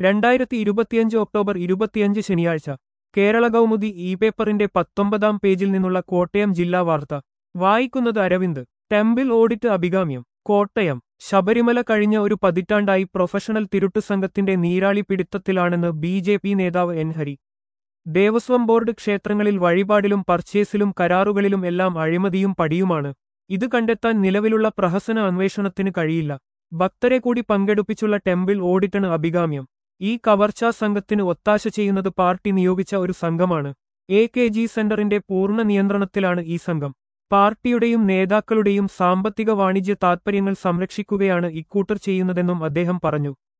രണ്ടായിരത്തി ഇരുപത്തിയഞ്ച് ഒക്ടോബർ ഇരുപത്തിയഞ്ച് ശനിയാഴ്ച കേരള കൗമുദി ഇ പേപ്പറിന്റെ പത്തൊമ്പതാം പേജിൽ നിന്നുള്ള കോട്ടയം ജില്ലാ വാർത്ത വായിക്കുന്നത് അരവിന്ദ് ടെമ്പിൾ ഓഡിറ്റ് അഭികാമ്യം കോട്ടയം ശബരിമല കഴിഞ്ഞ ഒരു പതിറ്റാണ്ടായി പ്രൊഫഷണൽ തിരുട്ടു സംഘത്തിന്റെ നീരാളി പിടുത്തത്തിലാണെന്ന് ബി ജെ പി നേതാവ് എൻ ഹരി ദേവസ്വം ബോർഡ് ക്ഷേത്രങ്ങളിൽ വഴിപാടിലും പർച്ചേസിലും കരാറുകളിലും എല്ലാം അഴിമതിയും പടിയുമാണ് ഇത് കണ്ടെത്താൻ നിലവിലുള്ള പ്രഹസന അന്വേഷണത്തിന് കഴിയില്ല ഭക്തരെ കൂടി പങ്കെടുപ്പിച്ചുള്ള ടെമ്പിൾ ഓഡിറ്റാണ് അഭികാമ്യം ഈ കവർച്ചാ സംഘത്തിന് ഒത്താശ ചെയ്യുന്നത് പാർട്ടി നിയോഗിച്ച ഒരു സംഘമാണ് എ കെ ജി സെന്ററിന്റെ പൂർണ്ണ നിയന്ത്രണത്തിലാണ് ഈ സംഘം പാർട്ടിയുടെയും നേതാക്കളുടെയും സാമ്പത്തിക വാണിജ്യ താൽപര്യങ്ങൾ സംരക്ഷിക്കുകയാണ് ഇക്കൂട്ടർ ചെയ്യുന്നതെന്നും അദ്ദേഹം പറഞ്ഞു